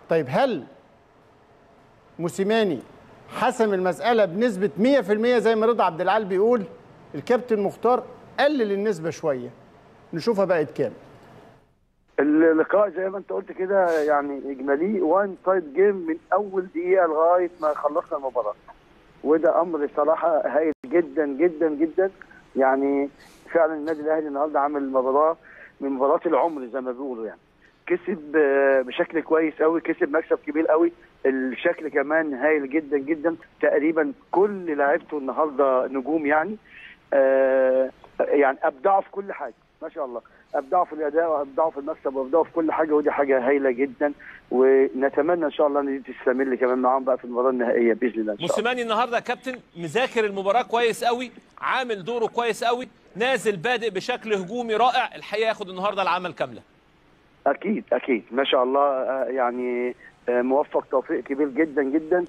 طيب هل موسيماني حسم المساله بنسبه 100% زي ما رضا عبد العال بيقول الكابتن مختار قلل النسبه شويه نشوفها بقت كام اللقاء زي ما انت قلت كده يعني اجمالي وان سايد جيم من اول دقيقه لغايه ما خلصنا المباراه وده امر صراحه هايل جدا جدا جدا يعني فعلا النادي الاهلي النهارده عامل مباراه من مباريات العمر زي ما بيقولوا يعني كسب آه، بشكل كويس قوي كسب مكسب كبير قوي الشكل كمان هايل جدا جدا تقريبا كل لعيبته النهارده نجوم يعني آه يعني ابدعوا في كل حاجه ما شاء الله ابدعوا في الاداء وابدعوا في المكسب وابدعوا في كل حاجه ودي حاجه هايله جدا ونتمنى ان شاء الله ان دي تستمر كمان معاهم بقى في المباراه النهائيه باذن الله ان شاء الله موسيماني النهارده يا كابتن مذاكر المباراه كويس قوي عامل دوره كويس قوي نازل بادئ بشكل هجومي رائع الحقيقه ياخد النهارده العمل كامله اكيد اكيد ما شاء الله آه، يعني آه، موفق توفيق كبير جدا جدا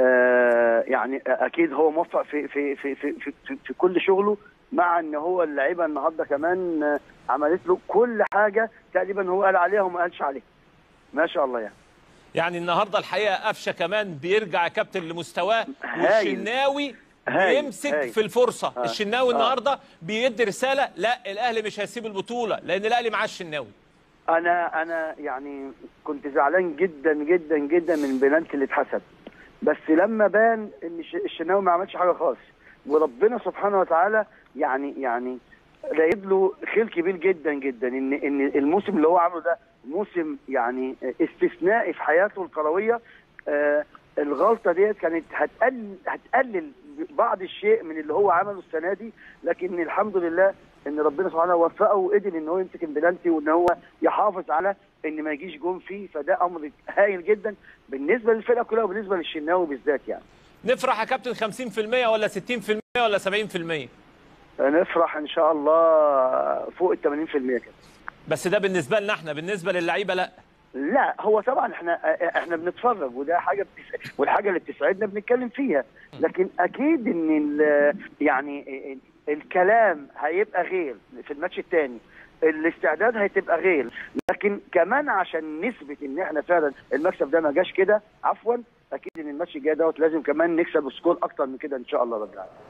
آه، يعني اكيد هو موفق في في في في في, في, في كل شغله مع ان هو اللعيبه النهارده كمان آه، عملت له كل حاجه تقريبا هو قال عليها وما قالش عليها ما شاء الله يعني يعني النهارده الحقيقه قفشه كمان بيرجع يا كابتن لمستواه هايل. والشناوي هايل. بيمسك هايل. في الفرصه آه. الشناوي آه. النهارده بيدي رساله لا الاهلي مش هيسيب البطوله لان الاهلي معاه الشناوي انا انا يعني كنت زعلان جدا جدا جدا من البلانتي اللي اتحسب بس لما بان ان الش- الشناوي ما عملش حاجه خالص وربنا سبحانه وتعالى يعني يعني رايد له خير كبير جدا جدا ان ان الموسم اللي هو عامله ده موسم يعني استثنائي في حياته الكرويه آه الغلطه ديت كانت هتقلل هتقلل بعض الشيء من اللي هو عمله السنه دي لكن الحمد لله ان ربنا سبحانه وفقه وقدر ان هو يمسك البلانتي وان هو يحافظ على ان ما يجيش جون فيه فده امر هايل جدا بالنسبه للفرقه كلها وبالنسبه للشناوي بالذات يعني نفرح يا كابتن 50% ولا 60% ولا 70% نفرح ان شاء الله فوق ال 80% كده بس ده بالنسبه لنا احنا بالنسبه للعيبه لا لا هو طبعا احنا احنا بنتفرج وده حاجه بتس... والحاجه اللي بتسعدنا بنتكلم فيها لكن اكيد ان ال... يعني الكلام هيبقى غير في الماتش الثاني الاستعداد هتبقى غير لكن كمان عشان نثبت ان احنا فعلا المكسب ده ما جاش كده عفوا اكيد ان الماتش الجاي دوت لازم كمان نكسب سكور اكتر من كده ان شاء الله رب العالمين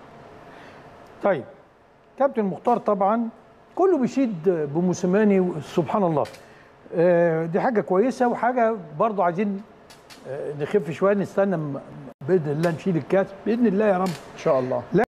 طيب كابتن مختار طبعا كله بيشيد بموسيماني سبحان الله آه، دي حاجه كويسه وحاجه برضو عايزين آه، نخف شويه نستنى م- باذن الله نشيل الكاس باذن الله يا رب ان شاء الله